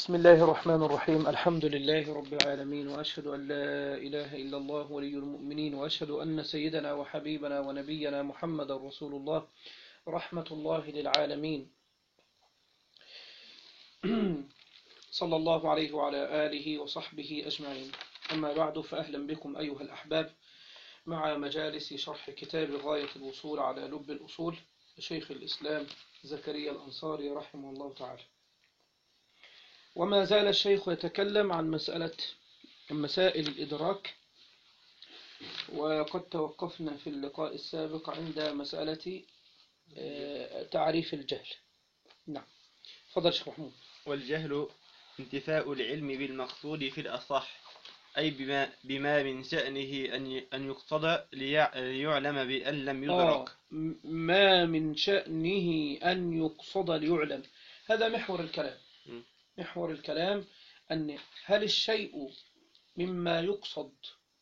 بسم الله الرحمن الرحيم الحمد لله رب العالمين وأشهد أن لا إله إلا الله ولي المؤمنين وأشهد أن سيدنا وحبيبنا ونبينا محمد رسول الله رحمة الله للعالمين صلى الله عليه وعلى آله وصحبه أجمعين أما بعد فأهلا بكم أيها الأحباب مع مجالس شرح كتاب غاية الوصول على لب الأصول لشيخ الإسلام زكريا الأنصاري رحمه الله تعالى وما زال الشيخ يتكلم عن مسألة مسائل الإدراك وقد توقفنا في اللقاء السابق عند مسألة تعريف الجهل نعم فضل شيخ محمود والجهل انتفاء العلم بالمقصود في الأصح أي بما, بما من شأنه أن أن يقصد ليع- ليعلم بأن لم يدرك آه ما من شأنه أن يقصد ليعلم هذا محور الكلام م. محور الكلام أن هل الشيء مما يقصد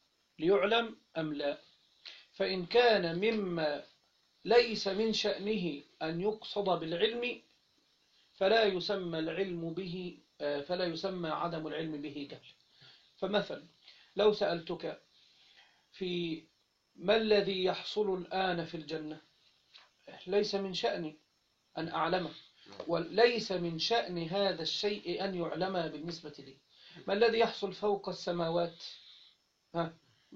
ليعلم أم لا فإن كان مما ليس من شأنه أن يقصد بالعلم فلا يسمى العلم به آه، فلا يسمى عدم العلم به جهل فمثلا لو سألتك في ما الذي يحصل الآن في الجنة ليس من شأني أن أعلمه وليس من شأن هذا الشيء أن يعلم بالنسبة لي ما الذي يحصل فوق السماوات ها؟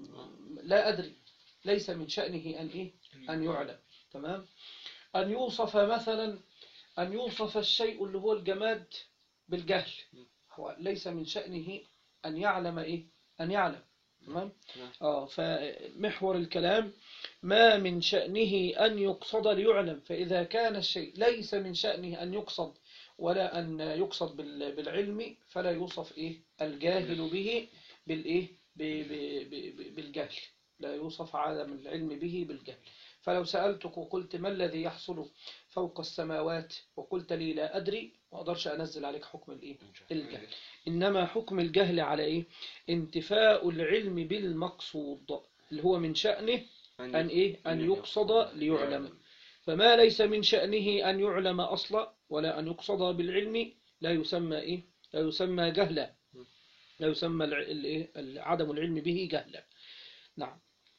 لا أدري ليس من شأنه أن إيه أن يعلم تمام أن يوصف مثلا أن يوصف الشيء اللي هو الجماد بالجهل هو ليس من شأنه أن يعلم إيه أن يعلم تمام نعم. آه فمحور الكلام ما من شأنه أن يقصد ليعلم فإذا كان الشيء ليس من شأنه أن يقصد ولا أن يقصد بال- بالعلم فلا يوصف إيه الجاهل به بالإيه ب- ب- ب- ب- بالجهل لا يوصف عدم العلم به بالجهل فلو سألتك وقلت ما الذي يحصل فوق السماوات وقلت لي لا أدري ما أقدرش أنزل عليك حكم الإيه الجهل إنما حكم الجهل على إيه انتفاء العلم بالمقصود اللي هو من شأنه أن إيه أن يقصد ليعلم فما ليس من شأنه أن يعلم أصلا ولا أن يقصد بالعلم لا يسمى إيه لا يسمى جهلا لا يسمى الع- الإيه؟ ال- عدم العلم به جهلا نعم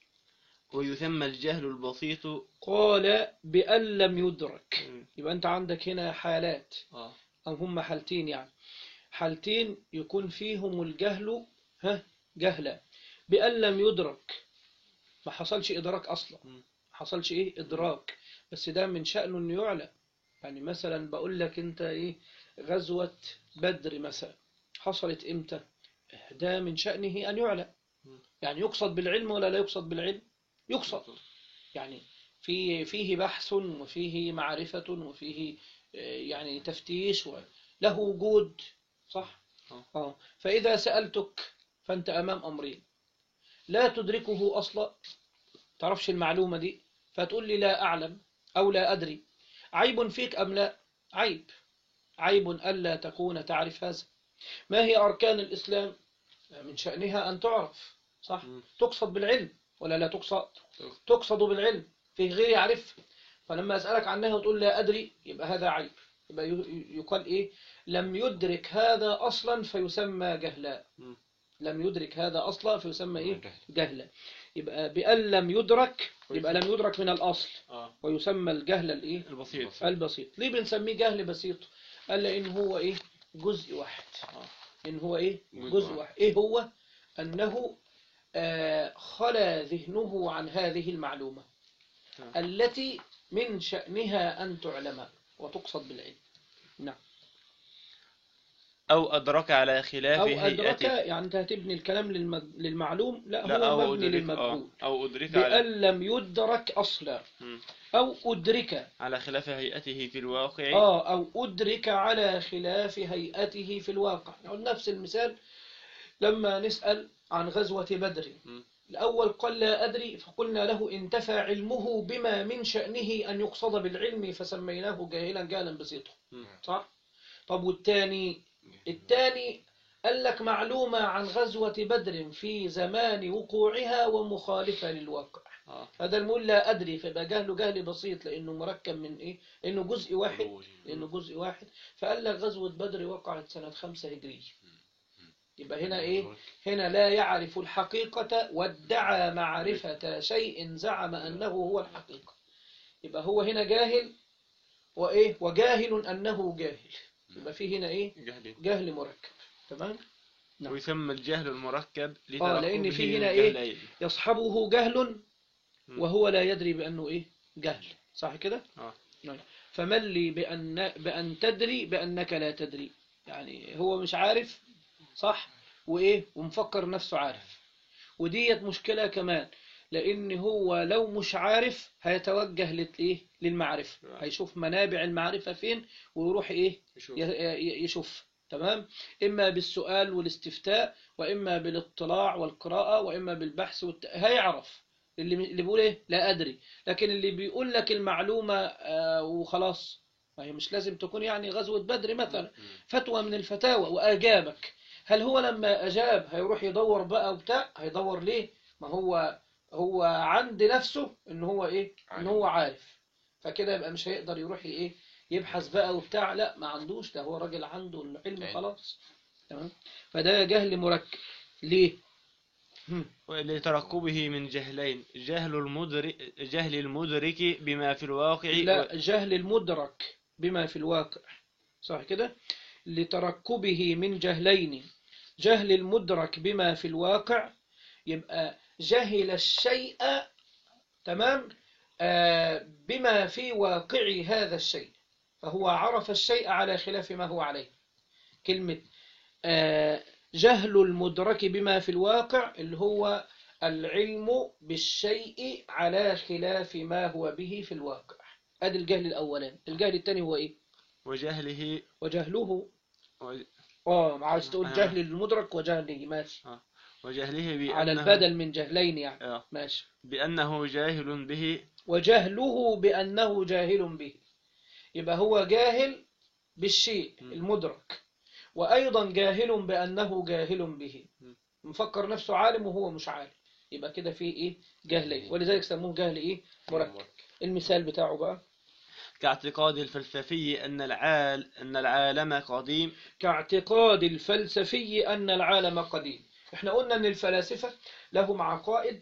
ويسمى الجهل البسيط قال بأن لم يدرك مم. يبقى أنت عندك هنا حالات آه. أو هم حالتين يعني حالتين يكون فيهم الجهل ها جهلا بأن لم يدرك ما حصلش إدراك أصلا مم. ما حصلش إيه إدراك بس ده من شأنه إنه يعلم يعني مثلا بقول لك أنت إيه غزوة بدر مثلا حصلت إمتى ده من شأنه أن يعلم مم. يعني يقصد بالعلم ولا لا يقصد بالعلم يقصد يعني في فيه بحث وفيه معرفة وفيه آه، يعني تفتيش له وجود صح؟ آه. آه. فإذا سألتك فأنت أمام أمرين لا تدركه أصلا تعرفش المعلومة دي فتقول لي لا أعلم أو لا أدري عيب فيك أم لا عيب عيب ألا تكون تعرف هذا ما هي أركان الإسلام من شأنها أن تعرف صح مم. تقصد بالعلم ولا لا تقصد تقصد بالعلم في غير يعرف فلما أسألك عنها وتقول لا أدري يبقى هذا عيب يبقى ي- يقال إيه لم يدرك هذا أصلا فيسمى جهلا مم. لم يدرك هذا أصلا فيسمى إيه جهلا يبقى بأن لم يدرك يبقى لم يدرك من الأصل آه. ويسمى الجهل الإيه البسيط البسيط ليه بنسميه جهل بسيط قال لأن هو إيه جزء واحد إن هو إيه جزء جزء واحد. واحد إيه هو أنه آه، خلا ذهنه عن هذه المعلومة نعم. التي من شأنها أن تعلم وتقصد بالعلم نعم أو أدرك على خلاف أو أدرك هيئته يعني أنت هتبني الكلام للمد... للمعلوم لا, لا هو أو مبني أدرك للمجهول آه. أو أدرك على بأن لم يدرك أصلا مم. أو أدرك على خلاف هيئته في الواقع آه أو أدرك على خلاف هيئته في الواقع نقول نفس المثال لما نسأل عن غزوة بدر مم. الأول قال لا أدري فقلنا له انتفى علمه بما من شأنه أن يقصد بالعلم فسميناه جاهلا جهلا بسيطا مم. صح؟ طب والتاني التاني قال لك معلومة عن غزوة بدر في زمان وقوعها ومخالفة للواقع آه. هذا المقول لا أدري فيبقى جهله جهل بسيط لأنه مركب من إيه لأنه جزء واحد لأنه جزء واحد فقال لك غزوة بدر وقعت سنة خمسة هجرية يبقى هنا إيه هنا لا يعرف الحقيقة وادعى معرفة شيء زعم أنه هو الحقيقة يبقى هو هنا جاهل وإيه وجاهل أنه جاهل يبقى فيه هنا إيه جهل جهل مركب تمام نعم. ويسمى الجهل المركب آه، لأن لترقبه في من هنا إيه؟ جهلين. يصحبه جهل مم. وهو لا يدري بأنه إيه جهل صح كده آه. نعم. فمن لي بأن, بأن تدري بأنك لا تدري يعني هو مش عارف صح وإيه ومفكر نفسه عارف وديت مشكلة كمان لأن هو لو مش عارف هيتوجه للإيه للمعرفة نعم. هيشوف منابع المعرفة فين ويروح إيه يشوف. ي- ي- يشوف تمام إما بالسؤال والاستفتاء وإما بالاطلاع والقراءة وإما بالبحث والت... هيعرف اللي اللي بيقول إيه لا أدري لكن اللي بيقول لك المعلومة آه، وخلاص ما هي مش لازم تكون يعني غزوة بدر مثلا فتوى من الفتاوى وأجابك هل هو لما أجاب هيروح يدور بقى وبتاع هيدور ليه ما هو هو عند نفسه إن هو إيه إن هو عارف فكده يبقى مش هيقدر يروح إيه يبحث بقى وبتاع لا ما عندوش ده هو راجل عنده العلم علم. خلاص تمام فده جهل مركب ليه هم. لترقبه من جهلين جهل المدرك جهل المدرك بما في الواقع لا جهل المدرك بما في الواقع صح كده لتركبه من جهلين جهل المدرك بما في الواقع يبقى جهل الشيء تمام آه بما في واقع هذا الشيء فهو عرف الشيء على خلاف ما هو عليه كلمة آه جهل المدرك بما في الواقع اللي هو العلم بالشيء على خلاف ما هو به في الواقع ادي الجهل الاولاني الجهل الثاني هو ايه وجهله وجهله و- اه عايز تقول آه. جهل المدرك وجهله ماشي وجهله بأنه على البدل من جهلين يعني آه، ماشي بأنه جاهل به وجهله بأنه جاهل به يبقى هو جاهل بالشيء م. المدرك وأيضا جاهل بأنه جاهل به م. مفكر نفسه عالم وهو مش عالم يبقى كده في إيه جهلين ولذلك سموه جهل إيه مركب المثال بتاعه بقى كاعتقاد الفلسفي أن العال أن العالم قديم كاعتقاد الفلسفي أن العالم قديم احنا قلنا أن الفلاسفة لهم عقائد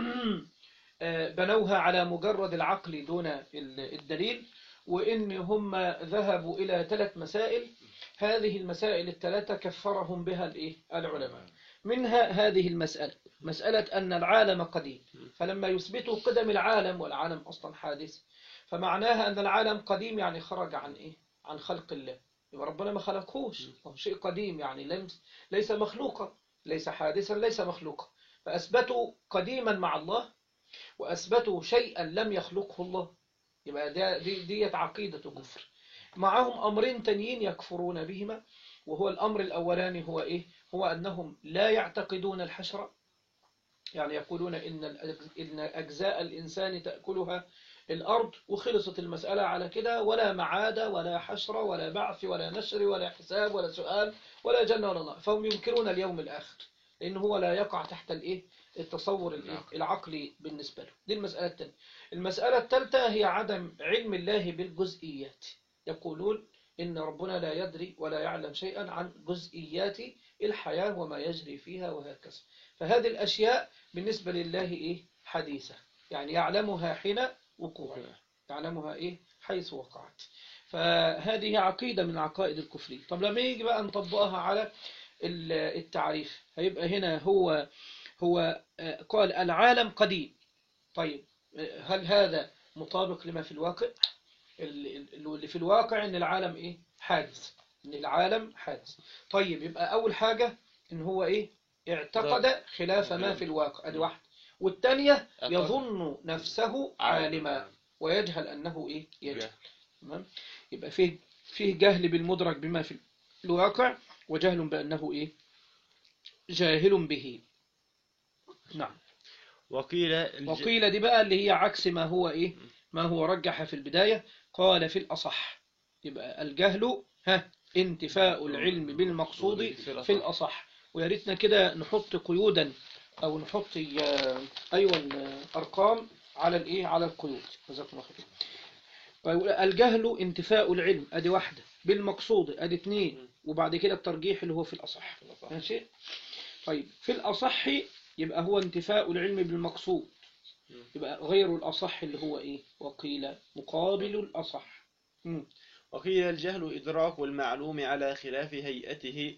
آه، بنوها على مجرد العقل دون ال- الدليل وإن هم ذهبوا إلى ثلاث مسائل هذه المسائل الثلاثة كفرهم بها الإيه؟ العلماء منها هذه المسألة مسألة أن العالم قديم فلما يثبتوا قدم العالم والعالم أصلا حادث فمعناها أن العالم قديم يعني خرج عن إيه؟ عن خلق الله يبقى ربنا ما خلقهوش هو شيء قديم يعني لم ليس مخلوقا ليس حادثا ليس مخلوقا فأثبتوا قديما مع الله وأثبتوا شيئا لم يخلقه الله يبقى ده دي ديت عقيدة كفر معهم أمرين تانيين يكفرون بهما وهو الأمر الأولاني هو إيه هو أنهم لا يعتقدون الحشر يعني يقولون إن الأج- إن أجزاء الإنسان تأكلها الأرض وخلصت المسألة على كده ولا معاد ولا حشر ولا بعث ولا نشر ولا حساب ولا سؤال ولا جنة ولا نار فهم ينكرون اليوم الآخر لأن هو لا يقع تحت الإيه التصور الإيه؟ العقل. العقلي بالنسبة له دي المسألة الثانية المسألة الثالثة هي عدم علم الله بالجزئيات يقولون إن ربنا لا يدري ولا يعلم شيئا عن جزئيات الحياة وما يجري فيها وهكذا فهذه الأشياء بالنسبة لله إيه حديثة يعني يعلمها حين وقوعها يعلمها إيه حيث وقعت فهذه عقيدة من عقائد الكفر طب لما يجي بقى نطبقها على ال- التعريف هيبقى هنا هو هو آه، قال العالم قديم طيب آه، هل هذا مطابق لما في الواقع ال- ال- اللي في الواقع ان العالم ايه حادث ان العالم حادث طيب يبقى اول حاجة ان هو ايه اعتقد خلاف ما في الواقع ادي واحد والثانية يظن نفسه عالما ويجهل انه ايه يجهل تمام يبقى فيه فيه جهل بالمدرك بما في الواقع وجهل بأنه إيه جاهل به نعم وقيل الج... وقيل دي بقى اللي هي عكس ما هو إيه ما هو رجح في البداية قال في الأصح يبقى الجهل ها انتفاء العلم بالمقصود في الأصح ويا ريتنا كده نحط قيودا او نحط آه، ايوه آه، ارقام على الايه على القيود جزاكم الله خير طيب، الجهل انتفاء العلم ادي واحده بالمقصود ادي اثنين وبعد كده الترجيح اللي هو في الاصح ماشي طيب في الاصح يبقى هو انتفاء العلم بالمقصود يبقى غير الاصح اللي هو ايه وقيل مقابل الاصح مم. وقيل الجهل إدراك المعلوم على خلاف هيئته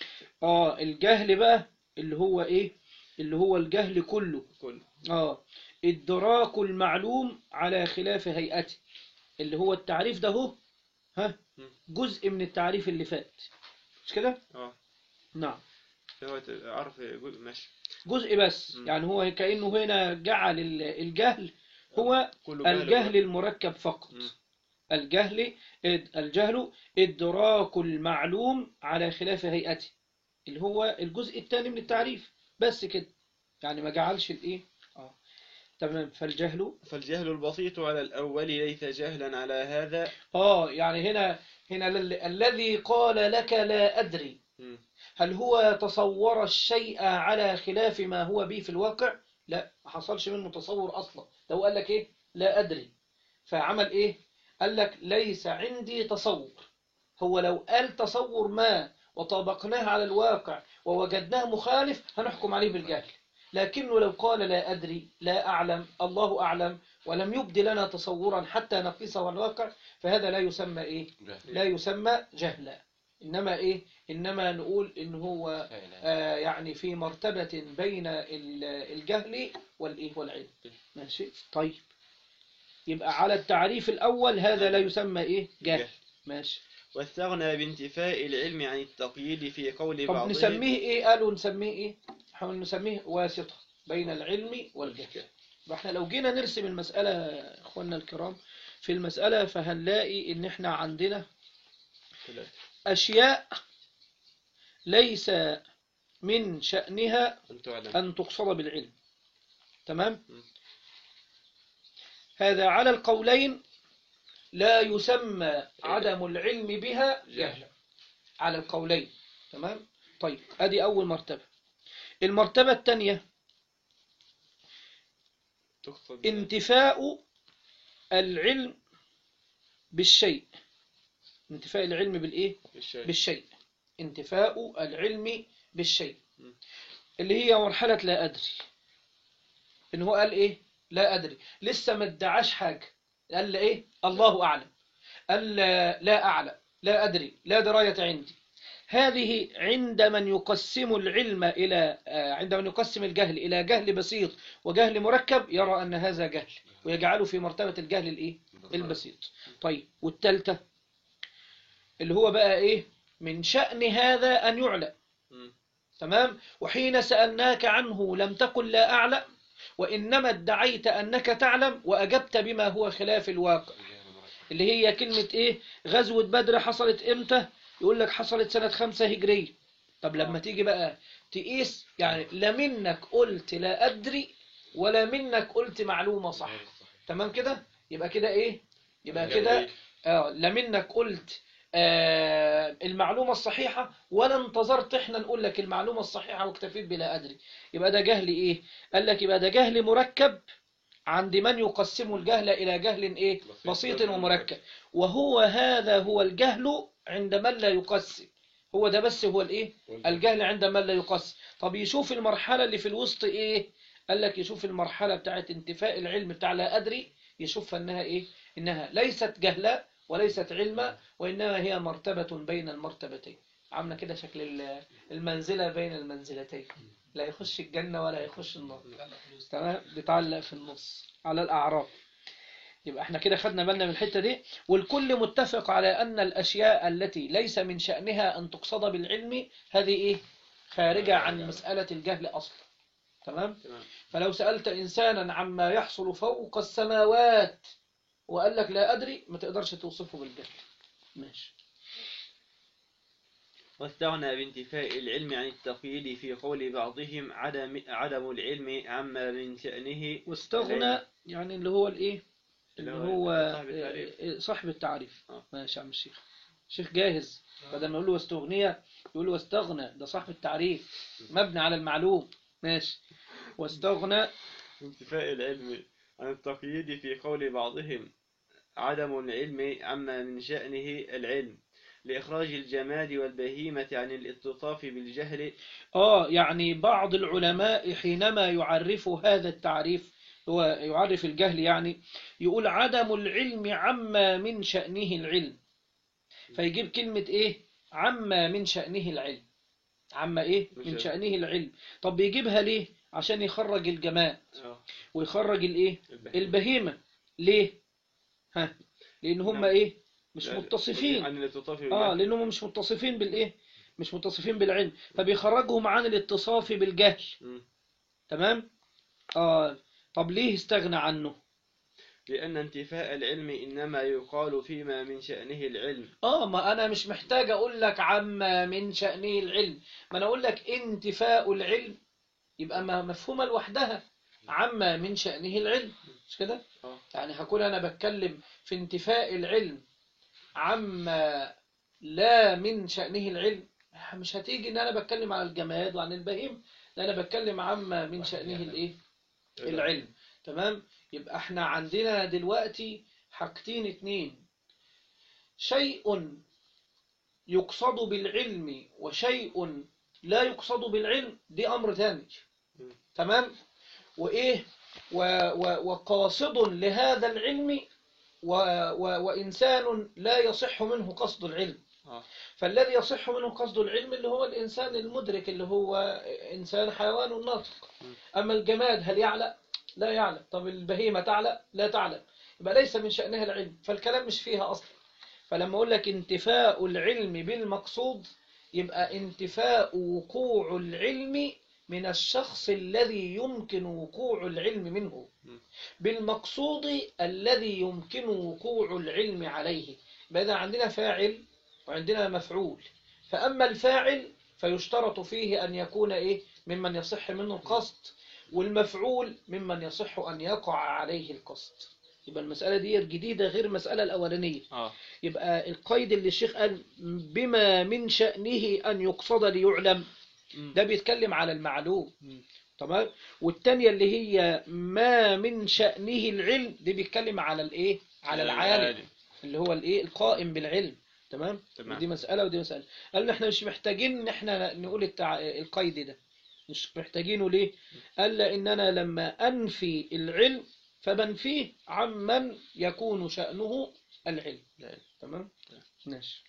اه الجهل بقى اللي هو ايه اللي هو الجهل كله كل اه ادراك المعلوم على خلاف هيئته اللي هو التعريف ده هو ها مم. جزء من التعريف اللي فات مش كده اه نعم هو عرف جزء ماشي جزء بس مم. يعني هو كأنه هنا جعل ال- الجهل هو كله جهل الجهل المركب فقط مم. الجهل إد- الجهل إدراك المعلوم على خلاف هيئته اللي هو الجزء الثاني من التعريف بس كده يعني ما جعلش الايه اه تمام فالجهل فالجهل البسيط على الأول ليس جهلا على هذا اه يعني هنا هنا لل- الذي قال لك لا أدري مم. هل هو تصور الشيء على خلاف ما هو به في الواقع لا ما حصلش منه تصور أصلا لو قال لك إيه لا أدري فعمل إيه قال لك ليس عندي تصور هو لو قال تصور ما وطابقناه على الواقع ووجدناه مخالف هنحكم عليه بالجهل لكنه لو قال لا أدري لا أعلم الله أعلم ولم يبدي لنا تصورا حتى نقيسه على الواقع فهذا لا يسمى إيه لا يسمى جهلا إنما إيه إنما نقول إن هو آه يعني في مرتبة بين ال- الجهل والإيه والعلم ماشي طيب يبقى على التعريف الأول هذا لا يسمى إيه جهل ماشي واستغنى بانتفاء العلم عن التقييد في قول طب بعضهم نسميه إيه قالوا نسميه إيه حاول نسميه واسطة بين العلم والجهل احنا لو جينا نرسم المسألة يا إخواننا الكرام في المسألة فهنلاقي إن احنا عندنا أشياء ليس من شأنها أن تعلم أن تقصد بالعلم تمام م. هذا على القولين لا يسمى عدم العلم بها جهلا على القولين تمام طيب ادي اول مرتبة المرتبة الثانية تقصد انتفاء العلم بالشيء انتفاء العلم بالايه بالشيء بالشيء انتفاء العلم بالشيء م. اللي هي مرحلة لا أدري إن هو قال إيه لا أدري لسه ما ادعاش حاجة قال إيه الله أعلم قال لا لا أعلم لا أدري لا دراية عندي هذه عند من يقسم العلم إلى آه، عند من يقسم الجهل إلى جهل بسيط وجهل مركب يرى أن هذا جهل ويجعله في مرتبة الجهل الإيه البسيط طيب والتالتة اللي هو بقى إيه من شأن هذا أن يعلم م. تمام وحين سألناك عنه لم تقل لا أعلم وإنما ادعيت أنك تعلم وأجبت بما هو خلاف الواقع اللي هي كلمة إيه غزوة بدر حصلت إمتى يقول لك حصلت سنة خمسة هجرية طب لما تيجي بقى تقيس يعني لا منك قلت لا أدري ولا منك قلت معلومة صح تمام كده يبقى كده إيه يبقى كده آه لا منك قلت آه المعلومة الصحيحة ولا انتظرت احنا نقول لك المعلومة الصحيحة واكتفيت بلا أدري يبقى ده جهل ايه قال لك يبقى ده جهل مركب عند من يقسم الجهل إلى جهل ايه بسيط ومركب وهو هذا هو الجهل عند من لا يقسم هو ده بس هو الايه الجهل عند من لا يقسم طب يشوف المرحلة اللي في الوسط ايه قال لك يشوف المرحلة بتاعت انتفاء العلم بتاع لا أدري يشوفها انها ايه انها ليست جهلا وليست علما وإنما هي مرتبة بين المرتبتين عاملة كده شكل ال- المنزلة بين المنزلتين لا يخش الجنة ولا يخش النار تمام بيتعلق في النص على الأعراف يبقى احنا كده خدنا بالنا من الحتة دي والكل متفق على أن الأشياء التي ليس من شأنها أن تقصد بالعلم هذه إيه خارجة عن مسألة الجهل أصلا تمام تمام فلو سألت إنسانا عما يحصل فوق السماوات وقال لك لا أدري ما تقدرش توصفه بالجهل ماشي واستغنى بانتفاء العلم عن التقييد في قول بعضهم عدم عدم العلم عما من شأنه واستغنى يعني اللي هو الايه اللي اللي هو هو صاحب التعريف. آه، آه، صاحب التعريف آه. ماشي يا عم الشيخ الشيخ جاهز بدل ما يقول له واستغنية يقول له واستغنى ده صاحب التعريف مبني على المعلوم ماشي واستغنى انتفاء العلم عن التقييد في قول بعضهم عدم العلم عما من شأنه العلم لإخراج الجماد والبهيمة عن الاتصاف بالجهل آه يعني بعض العلماء حينما يعرفوا هذا التعريف هو يعرف الجهل يعني يقول عدم العلم عما من شأنه العلم فيجيب كلمة إيه عما من شأنه العلم عما إيه من من شأن- شأنه العلم طب بيجيبها ليه عشان يخرج الجماد آه. ويخرج الإيه البهيمة. البهيمة ليه ها لأن هم نعم. إيه مش لا- متصفين عن الاتصاف اه بالجهل لانهم مش متصفين بالايه مش متصفين بالعلم فبيخرجهم عن الاتصاف بالجهل مم. تمام اه طب ليه استغنى عنه لأن انتفاء العلم إنما يقال فيما من شأنه العلم اه ما انا مش محتاج اقول لك عما من شأنه العلم ما انا اقول لك انتفاء العلم يبقى ما مفهومه لوحدها عما من شأنه العلم مش كده آه. يعني هكون انا بتكلم في انتفاء العلم عما لا من شأنه العلم مش هتيجي ان انا بتكلم على الجماد وعن البهيم لا انا بتكلم عما من شأنه الايه العلم تمام يبقى احنا عندنا دلوقتي حاجتين اتنين شيء يقصد بالعلم وشيء لا يقصد بالعلم دي امر تاني مم. تمام وايه و و وقاصد لهذا العلم و و وانسان لا يصح منه قصد العلم آه. فالذي يصح منه قصد العلم اللي هو الإنسان المدرك اللي هو إنسان حيوان ناطق أما الجماد هل يعلم؟ لا يعلم طب البهيمة تعلم؟ لا تعلم يبقى ليس من شأنها العلم فالكلام مش فيها أصلا فلما أقول لك انتفاء العلم بالمقصود يبقى انتفاء وقوع العلم من الشخص الذي يمكن وقوع العلم منه بالمقصود الذي يمكن وقوع العلم عليه يبقى إذا عندنا فاعل وعندنا مفعول فأما الفاعل فيشترط فيه أن يكون إيه ممن يصح منه القصد والمفعول ممن يصح أن يقع عليه القصد يبقى المسألة دي جديدة غير المسألة الأولانية آه. يبقى القيد اللي الشيخ قال بما من شأنه أن يقصد ليعلم مم. ده بيتكلم على المعلوم مم. تمام والتانية اللي هي ما من شأنه العلم دي بيتكلم على الايه على العالم اللي هو الايه القائم بالعلم تمام تمام. دي مسألة ودي مسألة قال احنا مش محتاجين ان احنا نقول التع... القيد ده مش محتاجينه ليه قال لاننا لما انفي العلم فبنفيه عمن يكون شأنه العلم العلم. تمام ماشي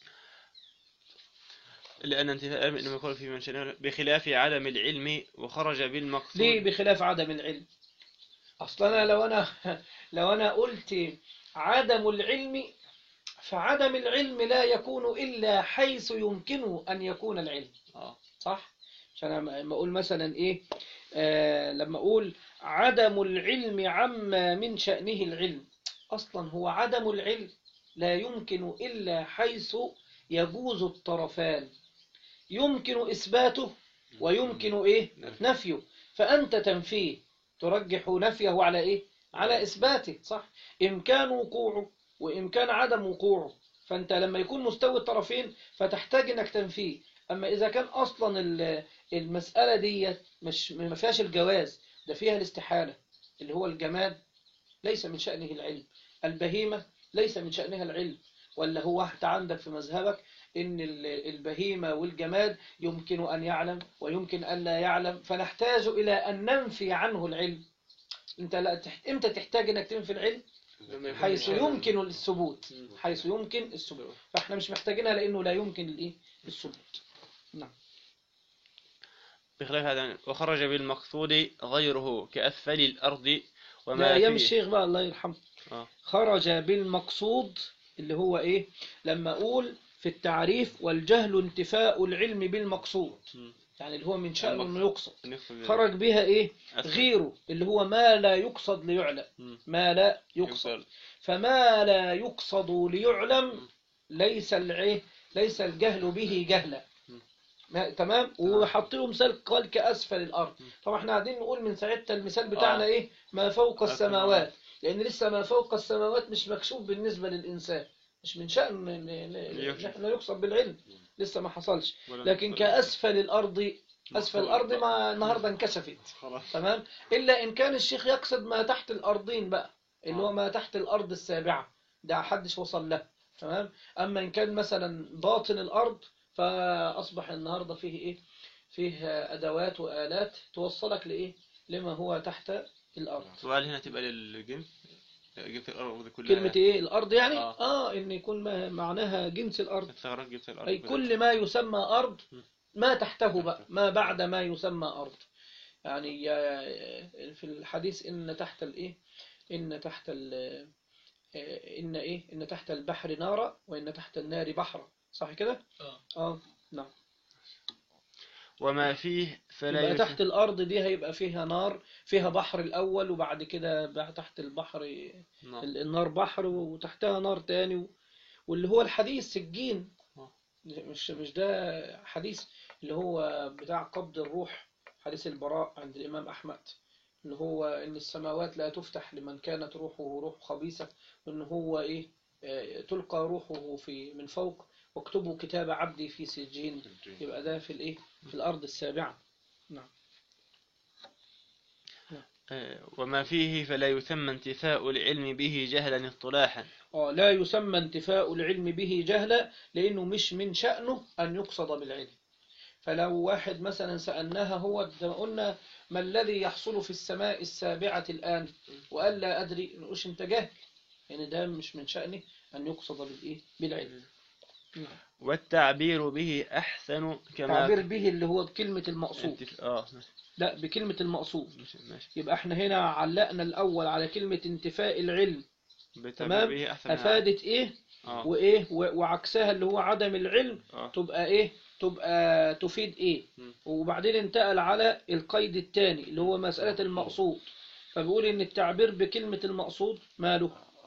لأن انتفاء العلم إنما يقال في من شأنه بخلاف عدم العلم وخرج بالمقصود ليه بخلاف عدم العلم اصلا لو انا لو انا قلت عدم العلم فعدم العلم لا يكون الا حيث يمكن ان يكون العلم آه. صح عشان أنا لما اقول مثلا ايه آه لما اقول عدم العلم عما من شأنه العلم اصلا هو عدم العلم لا يمكن الا حيث يجوز الطرفان يمكن اثباته ويمكن ايه نفيه فانت تنفيه ترجح نفيه على ايه على اثباته صح امكان وقوعه وامكان عدم وقوعه فانت لما يكون مستوي الطرفين فتحتاج انك تنفيه اما اذا كان اصلا ال- المسألة دي مش ما فيهاش الجواز ده فيها الاستحالة اللي هو الجماد ليس من شأنه العلم البهيمة ليس من شأنها العلم ولا هو انت عندك في مذهبك ان ال- البهيمة والجماد يمكن ان يعلم ويمكن ان لا يعلم فنحتاج الى ان ننفي عنه العلم انت لا تحت... امتى تحتاج انك تنفي العلم لما يكون حيث من شأنه- يمكن الثبوت مم. حيث يمكن الثبوت فاحنا مش محتاجينها لانه لا يمكن الايه الثبوت نعم بخلاف هذا وخرج بالمقصود غيره كأسفل الأرض ده وما ايام فيه الشيخ بقى الله يرحمه آه. خرج بالمقصود اللي هو ايه لما اقول في التعريف والجهل انتفاء العلم بالمقصود مم. يعني اللي هو من شأنه المقصود. انه يقصد نقصد خرج بها ايه أسفل. غيره اللي هو ما لا يقصد ليعلم مم. ما لا يقصد يقصد. فما لا يقصد ليعلم ليس العيه ليس الجهل به جهلا م. ما- تمام وحط له مثال قال كأسفل الأرض طبعا احنا قاعدين نقول من ساعتها المثال بتاعنا آه. ايه ما فوق السماوات. السماوات لأن لسه ما فوق السماوات مش مكشوف بالنسبة للإنسان مش من شأن ان ليكشف. احنا يقصد بالعلم لسه ما حصلش ولا لكن نقصد. كأسفل الأرض أسفل الأرض ما النهاردة انكشفت خلاص تمام إلا إن كان الشيخ يقصد ما تحت الأرضين بقى اللي هو ما تحت الأرض السابعة ده حدش وصل له تمام أما إن كان مثلا باطن الأرض فأصبح النهاردة فيه إيه فيه أدوات وآلات توصلك لإيه لما هو تحت الأرض سؤال هنا تبقى للجنس جبت الأرض كلها كلمة إيه الأرض يعني آه. آه إن يكون ما- معناها جنس الأرض استغرق جبت الأرض أي كلها. كل ما يسمى أرض م. ما تحته بقى ما بعد ما يسمى أرض يعني يا- في الحديث إن تحت الإيه إن تحت ال إن إيه إن تحت البحر نارا وإن تحت النار بحرا صح كده؟ آه. آه نعم وما فيه فلا يبقى يس- تحت الأرض دي هيبقى فيها نار فيها بحر الأول وبعد كده بقى تحت البحر نعم. ال- النار بحر وتحتها نار تاني و- واللي هو الحديث سجين آه. مش مش ده حديث اللي هو بتاع قبض الروح حديث البراء عند الإمام أحمد اللي هو إن السماوات لا تفتح لمن كانت روحه روح خبيثة وإن هو إيه آه، تلقى روحه في من فوق واكتبوا كتاب عبدي في سجين يبقى ده في الإيه في الأرض السابعة آه، وما فيه فلا يسمى انتفاء العلم به جهلا اصطلاحا آه، لا يسمى انتفاء العلم به جهلا لأنه مش من شأنه أن يقصد بالعلم فلو واحد مثلا سألناها هو زي ما قلنا ما الذي يحصل في السماء السابعة الآن وقال لا أدري نقولش أنت جاهل يعني ده مش من شأنه أن يقصد بالإيه بالعلم والتعبير به أحسن كما تعبير به اللي هو بكلمة المقصود انتف... اه ماشي لا بكلمة المقصود ماشي ماشي يبقى احنا هنا علقنا الأول على كلمة انتفاء العلم بالتعبير تمام به أحسن أفادت إيه اه وإيه و- وعكسها اللي هو عدم العلم اه تبقى ايه تبقى تفيد ايه مم. وبعدين انتقل على القيد الثاني اللي هو مسألة المقصود فبيقول ان التعبير بكلمة المقصود ماله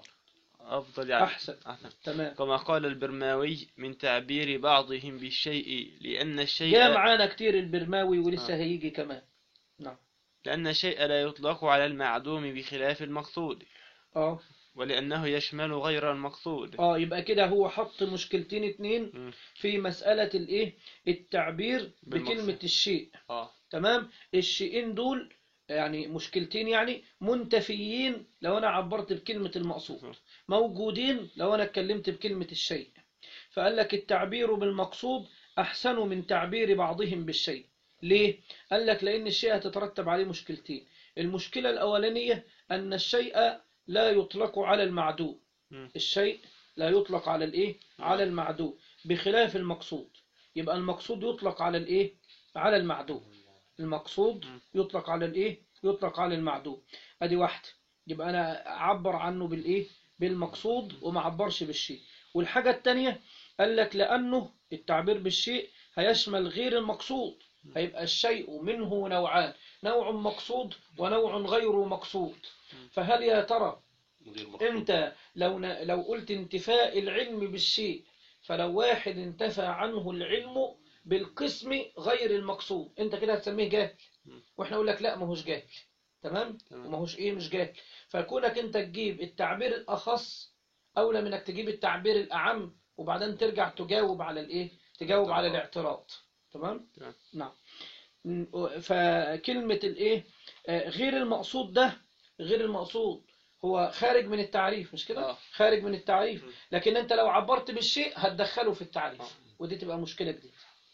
أفضل يعني أحسن. أحسن تمام كما قال البرماوي من تعبير بعضهم بالشيء لأن الشيء جاء معانا كتير البرماوي ولسه آه. هيجي كمان نعم لأن الشيء لا يطلق على المعدوم بخلاف المقصود اه ولأنه يشمل غير المقصود اه يبقى كده هو حط مشكلتين اتنين مم. في مسألة الايه التعبير بالمقصود. بكلمة الشيء اه تمام الشيئين دول يعني مشكلتين يعني منتفيين لو انا عبرت بكلمة المقصود موجودين لو انا اتكلمت بكلمة الشيء فقال لك التعبير بالمقصود احسن من تعبير بعضهم بالشيء ليه قال لك لان الشيء هتترتب عليه مشكلتين المشكلة الاولانية ان الشيء لا يطلق على المعدوم مم. الشيء لا يطلق على الايه على المعدوم بخلاف المقصود يبقى المقصود يطلق على الايه على المعدوم المقصود مم. يطلق على الايه يطلق على المعدوم ادي واحده يبقى انا اعبر عنه بالايه بالمقصود وما اعبرش بالشيء والحاجه الثانيه قال لك لانه التعبير بالشيء هيشمل غير المقصود هيبقى الشيء منه نوعان نوع مقصود ونوع غير مقصود فهل يا ترى غير مقصود. انت لو ن... لو قلت انتفاء العلم بالشيء فلو واحد انتفى عنه العلم بالقسم غير المقصود انت كده هتسميه جاهل مم. واحنا نقول لك لا ما هوش جاهل تمام تمام. وما هوش ايه مش جاهل فكونك انت تجيب التعبير الاخص اولى من انك تجيب التعبير الاعم وبعدين ترجع تجاوب على الايه تجاوب على الاعتراض تمام تمام. نعم م- فكلمة الايه آه، غير المقصود ده غير المقصود هو خارج من التعريف مش كده آه. خارج من التعريف م. لكن انت لو عبرت بالشيء هتدخله في التعريف آه. ودي تبقى مشكلة جديدة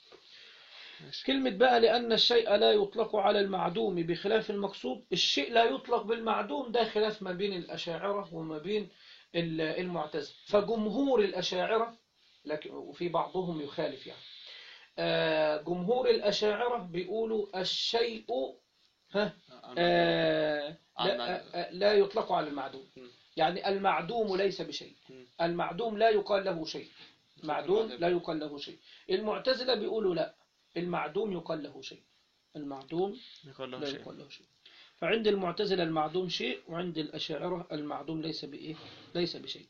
ماشي. كلمة بقى لأن الشيء لا يطلق على المعدوم بخلاف المقصود الشيء لا يطلق بالمعدوم ده خلاف ما بين الأشاعرة وما بين ال- المعتزلة فجمهور الأشاعرة لكن وفي بعضهم يخالف يعني آه، جمهور الأشاعرة بيقولوا الشيء ها آه، على لا, المعدوم. آه، لا يطلق على المعدوم م. يعني المعدوم ليس بشيء م. المعدوم لا يقال له شيء معدوم لا يقال له شيء المعتزلة بيقولوا لا المعدوم يقال له شيء المعدوم يقول له لا شيء يقال له شيء فعند المعتزلة المعدوم شيء وعند الأشاعرة المعدوم ليس بإيه ليس بشيء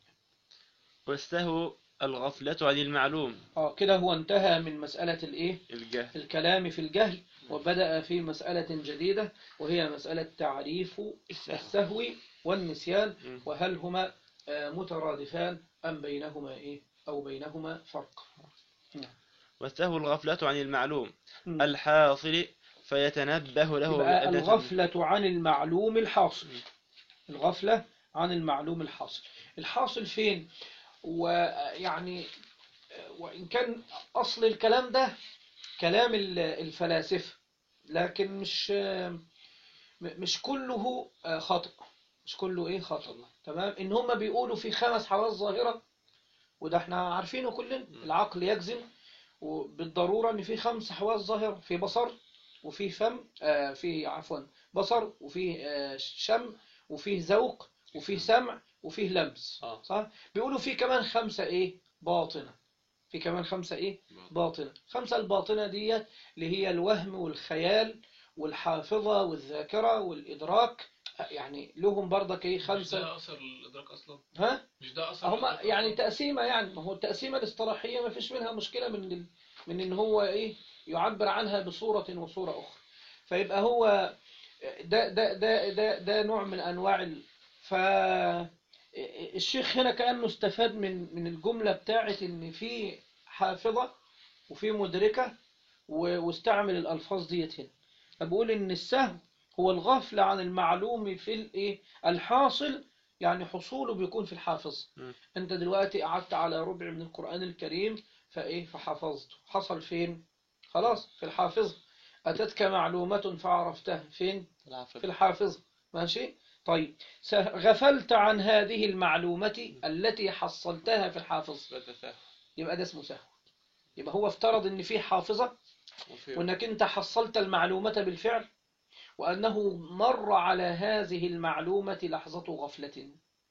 والسهو الغفلة عن المعلوم اه كده هو انتهى من مسألة الإيه الجهل الكلام في الجهل وبدأ في مسألة جديدة وهي مسألة تعريف السهو والنسيان م. وهل هما آه، مترادفان أم بينهما إيه أو بينهما فرق والسهو الغفلة عن المعلوم مم. الحاصل فيتنبه له يبقى بأداة الغفلة عن المعلوم الحاصل الغفلة عن المعلوم الحاصل الحاصل فين ويعني وإن كان أصل الكلام ده كلام ال- الفلاسفة لكن مش مش كله خطأ مش كله ايه خطأ تمام ان هم بيقولوا في خمس حواس ظاهرة وده احنا عارفينه كلنا العقل يجزم وبالضرورة ان في خمس حواس ظاهرة في بصر وفي فم آه في عفوا بصر وفي آه شم وفيه ذوق وفيه سمع وفيه لمس آه. صح بيقولوا في كمان خمسة ايه باطنة في كمان خمسة ايه باطنة خمسة الباطنة ديت اللي هي الوهم والخيال والحافظة والذاكرة والإدراك يعني لهم برضك ايه مش خمسة ده أثر الإدراك أصلا ها مش ده أثر هم الإدراك يعني أصلاً؟ تقسيمة يعني ما هو التقسيمة الاصطلاحية ما فيش منها مشكلة من ال... من ان هو ايه يعبر عنها بصورة وصورة أخرى فيبقى هو ده ده ده ده, ده نوع من أنواع ال... ف الشيخ هنا كأنه استفاد من من الجملة بتاعت ان في حافظة وفي مدركة و- واستعمل الألفاظ ديت هنا فبقول ان السهو هو الغفلة عن المعلوم في الايه الحاصل يعني حصوله بيكون في الحافظ م. انت دلوقتي قعدت على ربع من القرآن الكريم فايه فحفظته حصل فين خلاص في الحافظ أتتك معلومة فعرفتها فين في الحافظ ماشي طيب س- غفلت عن هذه المعلومة التي حصلتها في الحافظ يبقى ده اسمه سهو يبقى هو افترض ان في حافظة وانك انت حصلت المعلومة بالفعل وانه مر على هذه المعلومة لحظة غفلة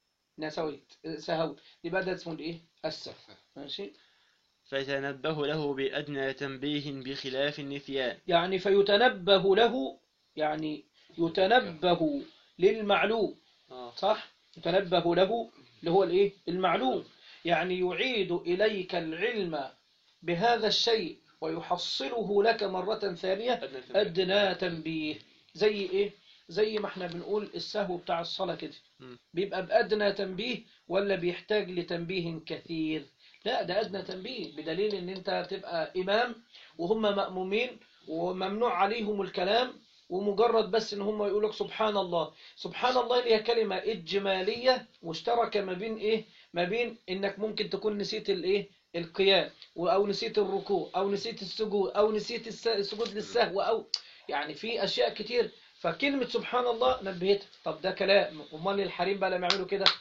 نسويت سهوت يبقى ده اسمه الايه السهو ماشي فيتنبه له بأدنى تنبيه بخلاف النسيان يعني فيتنبه له يعني يتنبه للمعلوم آه. صح يتنبه له اللي هو الايه المعلوم يعني يعيد إليك العلم بهذا الشيء ويحصله لك مرة ثانية أدنى تنبيه. أدنى تنبيه زي إيه زي ما احنا بنقول السهو بتاع الصلاة كده مم. بيبقى بأدنى تنبيه ولا بيحتاج لتنبيه كثير لا ده أدنى تنبيه بدليل ان انت تبقى إمام وهم مأمومين وممنوع عليهم الكلام ومجرد بس ان هم يقولوا لك سبحان الله سبحان الله اللي هي كلمة إجمالية مشتركة ما بين ايه ما بين انك ممكن تكون نسيت الايه القيام او نسيت الركوع او نسيت السجود او نسيت الس- السجود للسهو او يعني في اشياء كتير فكلمة سبحان الله نبهتك طب ده كلام امال الحريم بقى لما يعملوا كده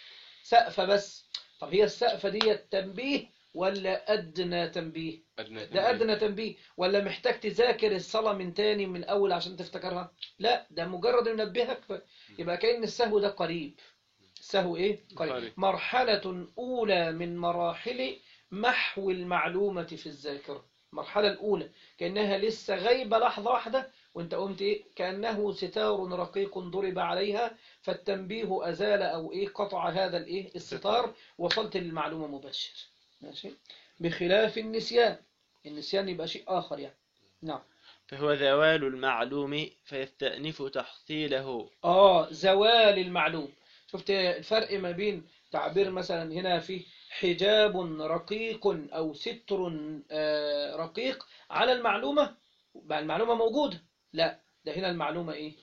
سقفة بس طب هي السقفة دي تنبيه ولا أدنى تنبيه ده أدنى تنبيه ولا محتاج تذاكر الصلاة من تاني من أول عشان تفتكرها لا ده مجرد ينبهك ف- يبقى كأن السهو ده قريب السهو إيه قريب قريب. مرحلة أولى من مراحل محو المعلومة في الذاكرة المرحلة الأولى كأنها لسه غايبة لحظة واحدة وانت قمت إيه كأنه ستار رقيق ضرب عليها فالتنبيه أزال أو إيه قطع هذا الإيه الستار وصلت للمعلومة مباشر ماشي بخلاف النسيان النسيان يبقى شيء آخر يعني نعم فهو زوال المعلوم فيستأنف تحصيله آه زوال المعلوم شفت الفرق ما بين تعبير مثلا هنا في حجاب رقيق أو ستر آه، رقيق على المعلومة بقى المعلومة موجودة لا ده هنا المعلومة إيه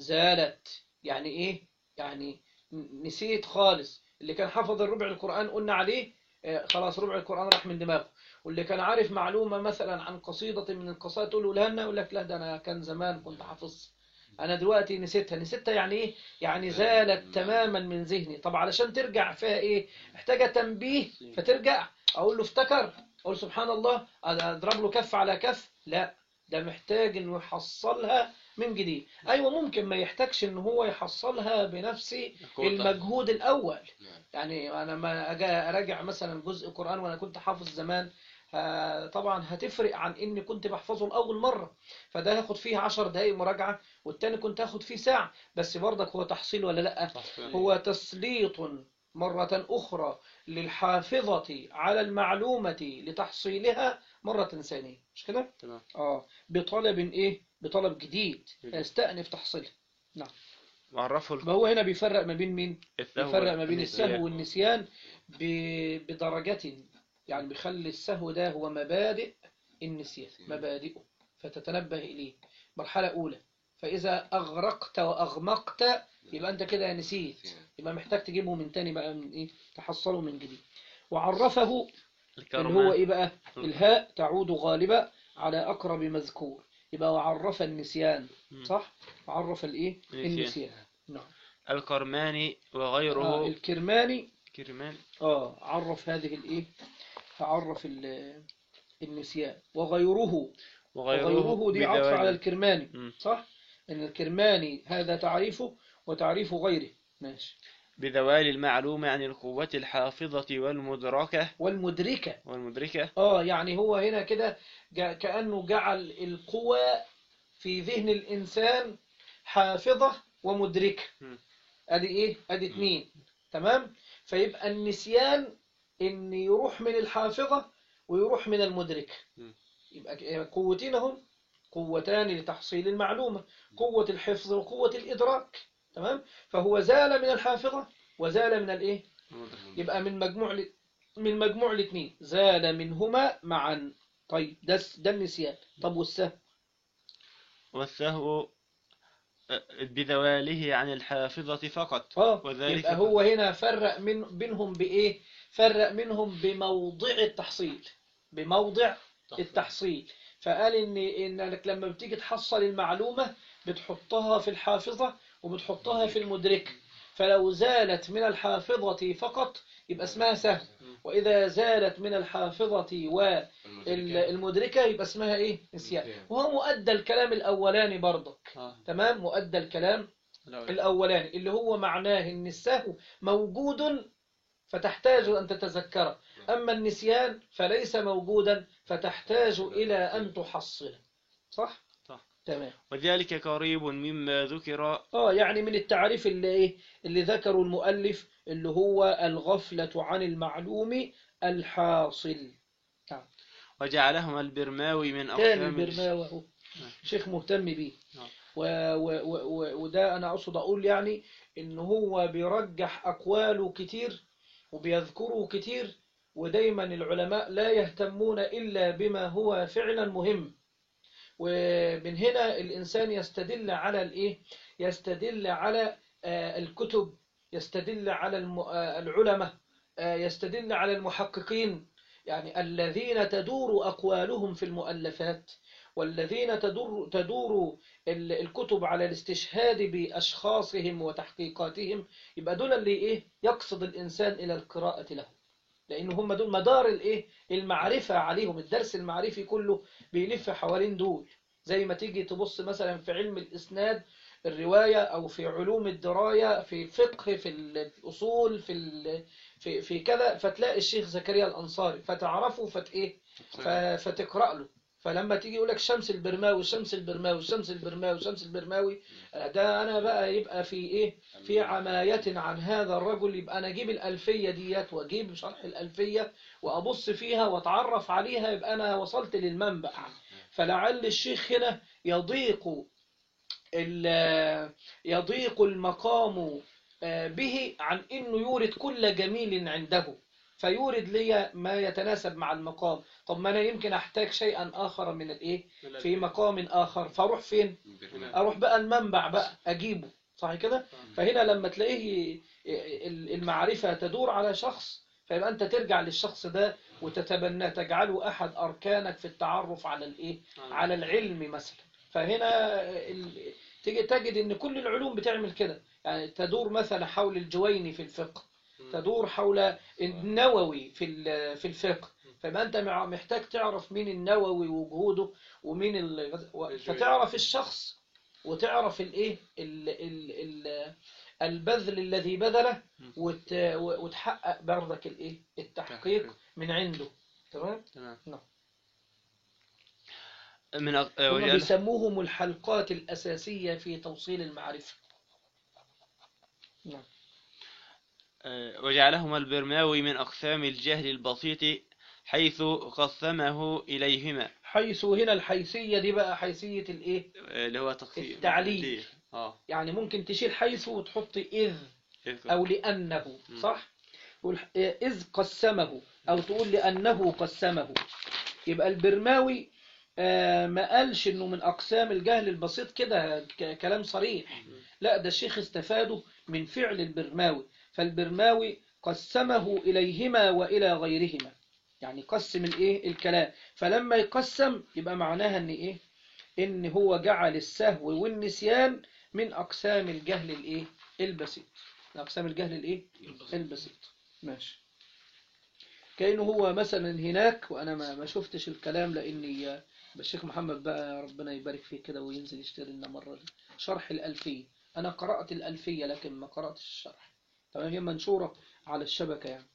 زالت يعني إيه يعني ن- نسيت خالص اللي كان حفظ الربع القرآن قلنا عليه آه، خلاص ربع القرآن راح من دماغه واللي كان عارف معلومة مثلا عن قصيدة من القصائد تقول له لنا يقول لك لا ده أنا كان زمان كنت حافظ أنا دلوقتي نسيتها نسيتها يعني إيه يعني زالت تماما من ذهني طب علشان ترجع فيها إيه محتاجة تنبيه فترجع أقول له افتكر أقول سبحان الله أضرب له كف على كف لا ده محتاج إنه يحصلها من جديد أيوة ممكن ما يحتاجش إن هو يحصلها بنفس المجهود الأول يعني أنا ما أجي أراجع مثلا جزء قرآن وأنا كنت حافظ زمان آه، طبعا هتفرق عن إني كنت بحفظه لأول مرة فده هاخد فيه عشر دقايق مراجعة والتاني كنت هاخد فيه ساعة بس برضك هو تحصيل ولا لأ هو تسليط مرة أخرى للحافظة على المعلومة لتحصيلها مرة ثانية مش كده؟ تمام آه بطلب إيه؟ بطلب جديد جديد. يستأنف تحصيلها وعرفه ما هو هنا بيفرق ما بين مين؟ السهو بيفرق ما بين والنسيان. السهو والنسيان ب- بدرجة يعني بيخلي السهو ده هو مبادئ النسيان مبادئه فتتنبه إليه مرحلة أولى فإذا أغرقت وأغمقت يبقى أنت كده نسيت يبقى محتاج تجيبه من تاني بقى من إيه تحصله من جديد وعرفه اللي هو الكرمان إيه بقى الهاء تعود غالبا على أقرب مذكور يبقى وعرف النسيان مم. صح وعرف الإيه النسيان. النسيان نعم الكرماني آه وغيره الكرماني كرمان آه عرف هذه الإيه فعرف ال- النسيان وغيره وغيره وغيره دي عطف بدوام. على الكرماني مم. صح إن الكرماني هذا تعريفه وتعريف غيره ماشي بذوال المعلومة عن القوة الحافظة والمدركة والمدركة والمدركة آه يعني هو هنا كده جا- كأنه جعل القوى في ذهن الإنسان حافظة ومدركة مم. أدي إيه؟ أدي اتنين تمام؟ فيبقى النسيان إن يروح من الحافظة ويروح من المدركة مم. يبقى ك- قوتين هم قوتان لتحصيل المعلومة قوة الحفظ وقوة الإدراك تمام؟ فهو زال من الحافظة وزال من الإيه؟ يبقى من مجموع ل... من مجموع الاثنين زال منهما معا طيب ده الس- ده النسيان طب والسهو والسهو آه، بذواله عن الحافظة فقط اه وذلك يبقى هو هنا فرق من بينهم بايه فرق منهم بموضع التحصيل بموضع التحصيل فقال ان انك لما بتيجي تحصل المعلومة بتحطها في الحافظة وبتحطها في المدركة فلو زالت من الحافظة فقط يبقى اسمها سهو وإذا زالت من الحافظة والمدركة يبقى اسمها ايه نسيان وهو مؤدى الكلام الأولاني برضك آه. تمام مؤدى الكلام لا. الأولاني اللي هو معناه إن السهو موجود فتحتاج أن تتذكره أما النسيان فليس موجودا فتحتاج إلى أن تحصله صح؟ صح. تمام وذلك قريب مما ذكر اه يعني من التعريف اللي ايه اللي ذكره المؤلف اللي هو الغفلة عن المعلوم الحاصل وجعلهما البرماوي من تاني أقسام البرماوي اهو شيخ مهتم بيه نعم. و و و و وده انا اقصد اقول يعني ان هو بيرجح اقواله كتير وبيذكره كتير ودايما العلماء لا يهتمون الا بما هو فعلا مهم ومن هنا الانسان يستدل على الايه يستدل على آه، الكتب يستدل على الم- آه، العلماء آه، يستدل على المحققين يعني الذين تدور أقوالهم في المؤلفات والذين تدور, تدور ال- الكتب على الاستشهاد بأشخاصهم وتحقيقاتهم يبقى دول اللي إيه يقصد الإنسان إلى القراءة لهم لأن هم دول مدار الإيه المعرفة عليهم الدرس المعرفي كله بيلف حوالين دول زي ما تيجي تبص مثلا في علم الإسناد الرواية أو في علوم الدراية في الفقه في الأصول في ال- في في كذا فتلاقي الشيخ زكريا الأنصاري فتعرفه فت إيه ف- فتقرأ له فلما تيجي يقول لك شمس البرماوي شمس البرماوي شمس البرماوي شمس البرماوي آه، ده أنا بقى يبقى في إيه في عماية عن هذا الرجل يبقى أنا أجيب الألفية ديت وأجيب شرح الألفية وأبص فيها وأتعرف عليها يبقى أنا وصلت للمنبع فلعل الشيخ هنا يضيق ال- يضيق المقام آه، به عن انه يورد كل جميل عنده فيورد لي ما يتناسب مع المقام طب ما انا يمكن احتاج شيئا اخر من الايه في مقام اخر فاروح فين اروح بقى المنبع بقى اجيبه صح كده فهنا لما تلاقيه المعرفة تدور على شخص فيبقى انت ترجع للشخص ده وتتبناه تجعله احد اركانك في التعرف على الايه على العلم مثلا فهنا ال- تيجي تجد ان كل العلوم بتعمل كده يعني تدور مثلا حول الجويني في الفقه تدور حول النووي في ال- في الفقه فما انت مع- محتاج تعرف مين النووي وجهوده ومين ال... و- فتعرف الشخص وتعرف الايه ال... ال... ال... البذل الذي بذله وت... وتحقق برضك الايه التحقيق من عنده تمام تمام نعم. من أق... آه، هم وجعل... بيسموهم الحلقات الأساسية في توصيل المعرفة نعم آه، وجعلهما البرماوي من أقسام الجهل البسيط حيث قسمه إليهما حيث هنا الحيثية دي بقى حيثية الايه آه، اللي هو تقسيم التعليل. تقدير. اه يعني ممكن تشيل حيث وتحط إذ كيف؟ أو لأنه مم. صح تقول إذ قسمه أو تقول لأنه قسمه يبقى البرماوي آه، ما قالش انه من اقسام الجهل البسيط كده ك- كلام صريح لا ده الشيخ استفاده من فعل البرماوي فالبرماوي قسمه اليهما والى غيرهما يعني قسم الايه الكلام فلما يقسم يبقى معناها ان ايه ان هو جعل السهو والنسيان من اقسام الجهل الايه البسيط من اقسام الجهل الايه البسيط ماشي كأنه هو مثلا هناك وأنا ما ما شفتش الكلام لأني الشيخ محمد بقى ربنا يبارك فيه كده وينزل يشتري لنا مرة دي. شرح الألفية أنا قرأت الألفية لكن ما قرأتش الشرح تمام هي منشورة على الشبكة يعني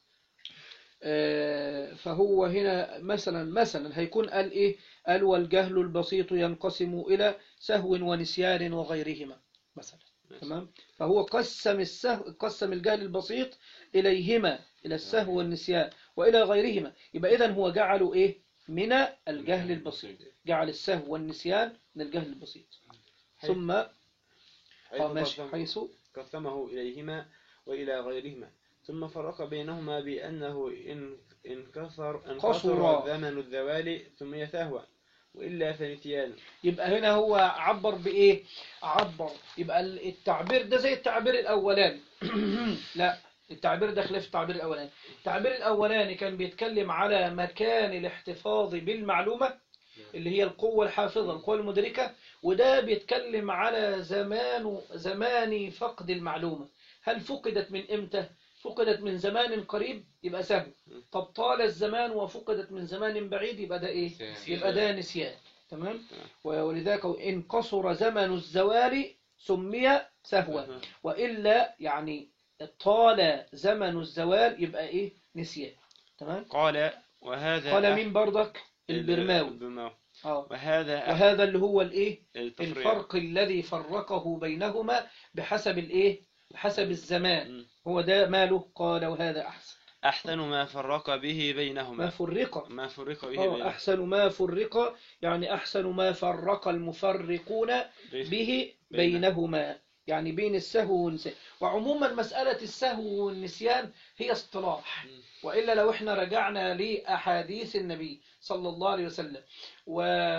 آه، فهو هنا مثلا مثلا هيكون قال إيه قال والجهل البسيط ينقسم إلى سهو ونسيان وغيرهما مثلا تمام فهو قسم السهو قسم الجهل البسيط إليهما إلى السهو والنسيان وإلى غيرهما يبقى إذن هو جعله إيه من الجهل البسيط جعل السهو والنسيان من الجهل البسيط ثم حيث آه، ماشي قسم- حيث قسمه إليهما وإلى غيرهما ثم فرق بينهما بأنه إن انكسر قصر. انكسر زمن الزوال سمي سهوا وإلا فنسيان يبقى هنا هو عبر بإيه عبر يبقى التعبير ده زي التعبير الأولاني لا التعبير ده خلاف التعبير الأولاني التعبير الأولاني كان بيتكلم على مكان الاحتفاظ بالمعلومة اللي هي القوة الحافظة القوة المدركة وده بيتكلم على زمان زمان فقد المعلومة هل فقدت من إمتى فقدت من زمان قريب يبقى سهو طب طال الزمان وفقدت من زمان بعيد يبقى ده إيه يبقى ده نسيان تمام ولذلك إن قصر زمن الزوال سمي سهوا وإلا يعني طال زمن الزوال يبقى إيه نسيان تمام قال وهذا قال أح- مين برضك البرماوي البرماوي اه وهذا أح- وهذا اللي هو الايه التفريع الفرق الذي فرقه بينهما بحسب الايه بحسب الزمان م. هو ده ماله قال وهذا احسن أحسن ما فرق به ما بينهما فرق ما فرق به اه بينهما احسن ما فرق يعني احسن ما فرق المفرقون به بينهما يعني بين السهو والنسيان وعموما مسألة السهو والنسيان هي اصطلاح م. وإلا لو احنا رجعنا لأحاديث النبي صلى الله عليه وسلم و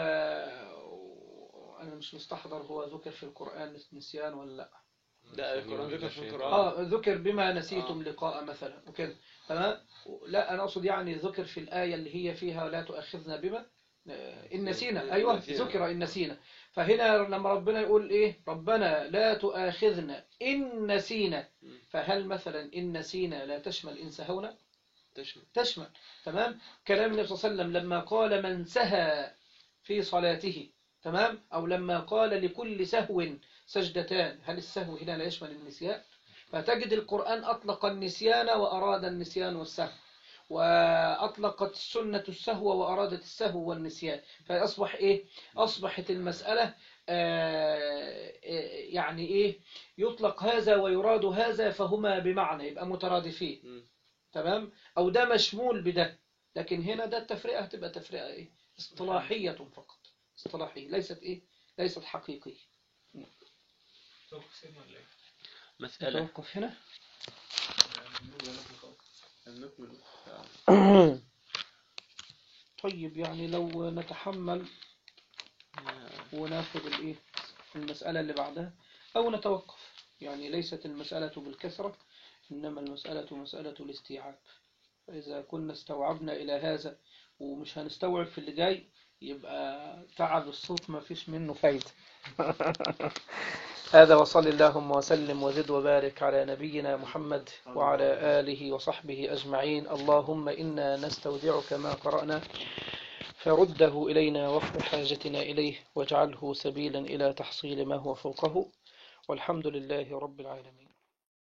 أنا مش مستحضر هو ذكر في القرآن النسيان ولا لا لا القرآن ذكر في القرآن آه ذكر بما نسيتم لقاء مثلا وكده تمام لا أنا أقصد يعني ذكر في الآية اللي هي فيها لا تؤاخذنا بما آه، إن نسينا أيوة نسينا. ذكر إن نسينا فهنا لما ربنا يقول إيه ربنا لا تؤاخذنا إن نسينا مم. فهل مثلا إن نسينا لا تشمل إن سهونا تشمل تشمل تمام كلام النبي صلى الله عليه وسلم لما قال من سهى في صلاته تمام أو لما قال لكل سهو سجدتان هل السهو هنا لا يشمل النسيان فتجد القرآن أطلق النسيان وأراد النسيان والسهو وأطلقت السنة السهو وأرادت السهو والنسيان فأصبح إيه أصبحت المسألة آه، آه، يعني إيه يطلق هذا ويراد هذا فهما بمعنى يبقى مترادفين مم. تمام أو ده مشمول بده لكن هنا ده التفرقة هتبقى تفرقة إيه اصطلاحية فقط اصطلاحية ليست إيه ليست حقيقية مسألة نتوقف هنا نكمل طيب يعني لو نتحمل وناخذ الايه المسألة اللي بعدها أو نتوقف يعني ليست المسألة بالكثرة إنما المسألة مسألة الاستيعاب فإذا كنا استوعبنا إلى هذا ومش هنستوعب في اللي جاي يبقى تعب الصوت ما فيش منه فايدة هذا وصل اللهم وسلم وزد وبارك على نبينا محمد وعلى آله وصحبه أجمعين اللهم إنا نستودعك ما قرأنا فرده إلينا وفق حاجتنا إليه واجعله سبيلا إلى تحصيل ما هو فوقه والحمد لله رب العالمين